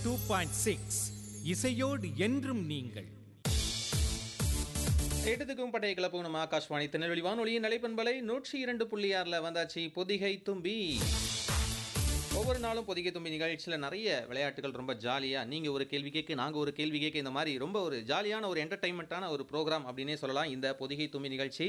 Two point six இசையோடு என்றும் நீங்கள் எட்டுத்துக்கும் பட்டைய கிளப்பும் நம்ம ஆகாஷ்வாணி திருநெல்வேலி வானொலியின் நிலைப்பண்பலை நூற்றி இரண்டு புள்ளி ஆறில் வந்தாச்சு பொதிகை தும்பி ஒவ்வொரு நாளும் பொதிகை தும்பி நிகழ்ச்சியில் நிறைய விளையாட்டுகள் ரொம்ப ஜாலியாக நீங்கள் ஒரு கேள்வி கேட்க நாங்கள் ஒரு கேள்வி கேட்க இந்த மாதிரி ரொம்ப ஒரு ஜாலியான ஒரு என்டர்டைன்மெண்ட்டான ஒரு ப்ரோக்ராம் அப்படின்னே சொல்லலாம் இந்த பொதிகை தும்பி நிகழ்ச்சி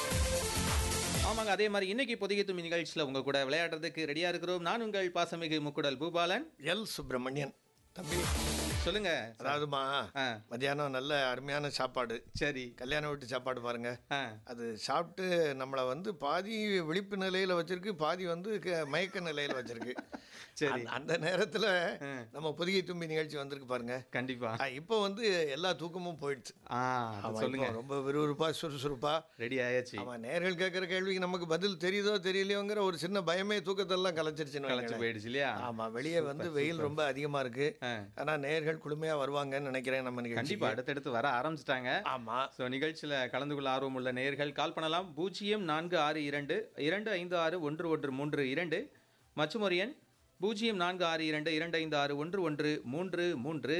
ஆமாங்க அதே மாதிரி இன்னைக்கு பொதிகை தும்பி நிகழ்ச்சியில் உங்கள் கூட விளையாடுறதுக்கு ரெடியாக இருக்கிறோம் நான் உங்கள் பாசமிகு முக்குடல் பூபாலன் எல் சுப்பிரமணியன் தம்பி சொல்லுங்க அதாவதுமா ஆ. மத்தியானம் நல்ல அருமையான சாப்பாடு சரி கல்யாண வீட்டு சாப்பாடு பாருங்க ஆ அது சாப்பிட்டு நம்மளை வந்து பாதி விழிப்பு நிலையில வச்சிருக்கு பாதி வந்து க- மயக்க நிலையில வச்சிருக்கு சரி. அந்த- அந்த நேரத்துல நம்ம புதிய தும்பி நிகழ்ச்சி வந்திருக்கு பாருங்க கண்டிப்பா ஆ, இப்போ வந்து எல்லா தூக்கமும் போயிடுச்சு ஆ ஆமா, அது சொல்லுங்க இப்போ ரொம்ப விறுவிறுப்பா சுறுசுறுப்பா ரெடி ஆயாச்சு ஆமா நேர்கள் கேட்குற கேள்விக்கு நமக்கு பதில் தெரியுதோ தெரியலையோங்கிற ஒரு சின்ன பயமே தூக்கத்தெல்லாம் கலைச்சிருச்சுன்னு களைச்சு வைங்களேன். போயிடுச்சு இல்லையா ஆமா வெளியே வந்து வெயில் ரொம்ப அதிகமா இருக்கு ஆ. ஆனா நேர்கள் குளுமையா வருவாங்கன்னு நினைக்கிறேன் நம்ம கண்டிப்பா நிகழ்ச்சி அடுத்தடுத்து வர ஆரம்பிச்சிட்டாங்க ஆமா ஸோ நிகழ்ச்சியில் கலந்து கொள்ள ஆர்வம் உள்ள நேயர்கள் கால் பண்ணலாம் பூஜ்ஜியம் நான்கு ஆறு இரண்டு இரண்டு ஐந்து ஆறு ஒன்று ஒன்று மூன்று இரண்டு மற்றும் ஒரு எண் பூஜ்ஜியம் நான்கு ஆறு இரண்டு இரண்டு ஐந்து ஆறு ஒன்று ஒன்று மூன்று மூன்று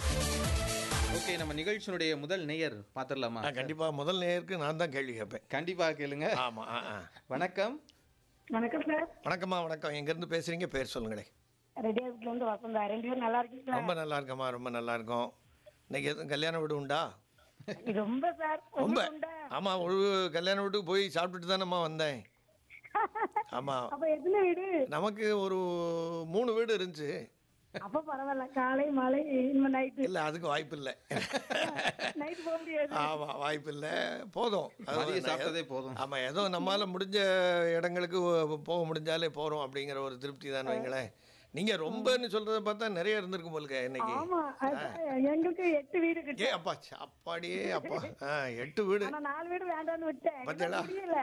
ஓகே நம்ம நிகழ்ச்சியினுடைய முதல் நேயர் பார்த்துடலாமா ஆ, கண்டிப்பா முதல் நேருக்கு நான் தான் கேள்வி கேட்பேன் கண்டிப்பா கேளுங்க ஆமா ஆ, ஆ. வணக்கம் வணக்கம் சார் வணக்கம்மா வணக்கம் எங்க இருந்து பேசுறீங்க பேர் சொல்லுங்களேன் ரெடியா வீட்ல இருந்து வசந்தா ரெண்டு பேரும் நல்லா இருக்கீங்களா ரொம்ப நல்லா இருக்கம்மா ரொம்ப நல்லா இருக்கும் இன்னைக்கு எதுவும் கல்யாண வீடு உண்டா ரொம்ப சார் ரொம்ப உங்களுக்கு உண்டா ஆமா ஒரு கல்யாண வீட்டுக்கு போய் சாப்பிட்டுட்டு தானேம்மா வந்தேன் ஆமா அப்ப எத்தனை வீடு நமக்கு ஒரு மூணு வீடு இருந்துச்சு அப்ப பரவாயில்ல காலை மாலை இனிமே நைட்டு இல்ல அதுக்கு வாய்ப்பு இல்லை நைட் போக முடியாது ஆமா வாய்ப்பு இல்லை போதும் அது மதியம் நான் சாப்பிட்டதே போதும் ஆமா ஏதோ நம்மால முடிஞ்ச இடங்களுக்கு ஒ- போக முடிஞ்சாலே போறோம் அப்படிங்கிற ஒரு திருப்தி தான் வைங்களேன் நீங்க ரொம்பன்னு சொல்றத பார்த்தா நிறைய இருந்திருக்கும் போலுக்க இன்னைக்கு ஆமா அது எங்களுக்கு எட்டு வீடு ஏ கிட்ட அப்பா சாப்பாடியே அப்பா ஆ, எட்டு வீடு ஆனா நாலு வீடு வேண்டாம்னு விட்டேன் பாத்தீங்களா? என்னால முடியல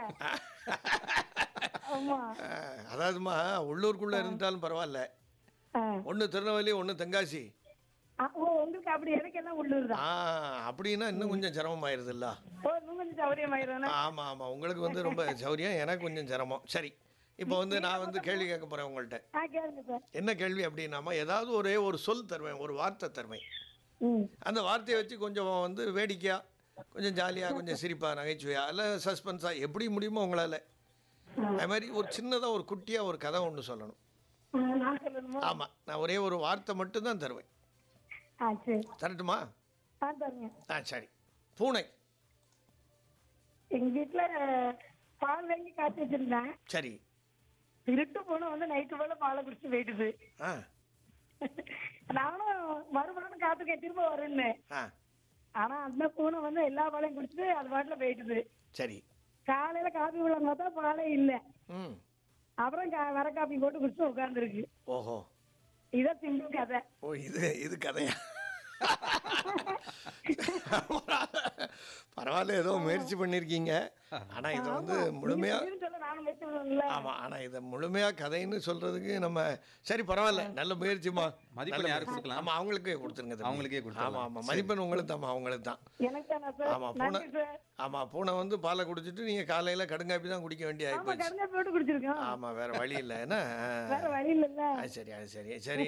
ஆமா ஆ, அதாவதுமா உள்ளூருக்குள்ள இருந்தாலும் பரவாயில்ல ஆ. ஒண்ணு திருநெல்வேலி ஒண்ணு தென்காசி ஆ, ஓ உங்களுக்கு அப்படி எனக்கு எல்லாம் உள்ளூர் தான் ஆ அப்படின்னா இன்னும் கொஞ்சம் சிரமமாயிருதுல்ல ஓ இன்னும் கொஞ்சம் சௌரியமாயிரும் ஆமா ஆமா உங்களுக்கு வந்து ரொம்ப சௌரியம் எனக்கு கொஞ்சம் சிரமம் சரி இப்போ வந்து நான் வந்து கேள்வி கேட்க போறேன் உங்கள்கிட்ட ஆ கேளுங்க சார் என்ன கேள்வி அப்படின்னாமா ஏதாவது ஒரே ஒரு சொல் தருவேன் ஒரு வார்த்தை தருவேன் ம் அந்த வார்த்தையை வச்சு கொஞ்சம் வந்து வேடிக்கையா கொஞ்சம் ஜாலியாக கொஞ்சம் சிரிப்பா நகைச்சுவையா இல்லை சஸ்பென்ஸாக எப்படி முடியுமோ உங்களால் அது மாதிரி ஒரு சின்னதாக ஒரு குட்டியாக ஒரு கதை ஒன்று சொல்லணும் ஆ, நான் சொல்லணுமா ஆமாம் நான் ஒரே ஒரு வார்த்தை மட்டும்தான் தருவேன் ஆ சரி தரட்டுமா ஆ தருங்க ஆ சரி பூனை எங்க வீட்டுல பால் வாங்கி காய்ச்சி வச்சிருந்தேன் சரி திருட்டு போன வந்து நைட்டு போல பாலை குடிச்சு போயிடுது ஆ நானும் மறுபடியும் காத்துக்கேன் திரும்ப வரும்னு ஆ ஆனா அந்த பூனை வந்து எல்லா பாலையும் குடிச்சு அது பாட்டுல போயிடுது சரி காலையில காபி விட பார்த்தா பாலே இல்ல ம் அப்புறம் கா- வர காப்பி போட்டு குடிச்சு உட்கார்ந்துருக்கு ஓஹோ இதான் சிம்பிள் கதை ஓ இது இது கதையா பரவாயில்ல ஏதோ முயற்சி பண்ணியிருக்கீங்க ஆனால் இதை வந்து முழுமையாக இதுன்னு சொல்ல நானும் வச்சுருந்தேன்ல ஆமா ஆனா இதை முழுமையா கதைன்னு சொல்றதுக்கு நம்ம சரி பரவாயில்ல நல்ல முயற்சிமா மதிப்பெண் நல்ல யாருக்கு முயற்சி. கொடுக்கலாம்? ஆமா அவங்களுக்கே கொடுத்துருங்க தம்பி. அவங்களுக்கே கொடுத்துடலாம். ஆமா ஆமா மதிப்பெண் உங்களுக்கு தான் அவங்களுக்கு தான் எனக்கு தானே சார் ஆமா பூனை நன்றி சார் ஆமா பூனை வந்து பாலை குடிச்சிட்டு நீங்க காலையில கடுங்காப்பி தான் குடிக்க வேண்டிய ஆமா ஆயிப்போச்சு கருங்கா போட்டு குடிச்சிருக்கோம் ஆமா வேற வழி இல்லை என்ன வேற வழி இல்லைல்ல அது சரி அது சரி சரி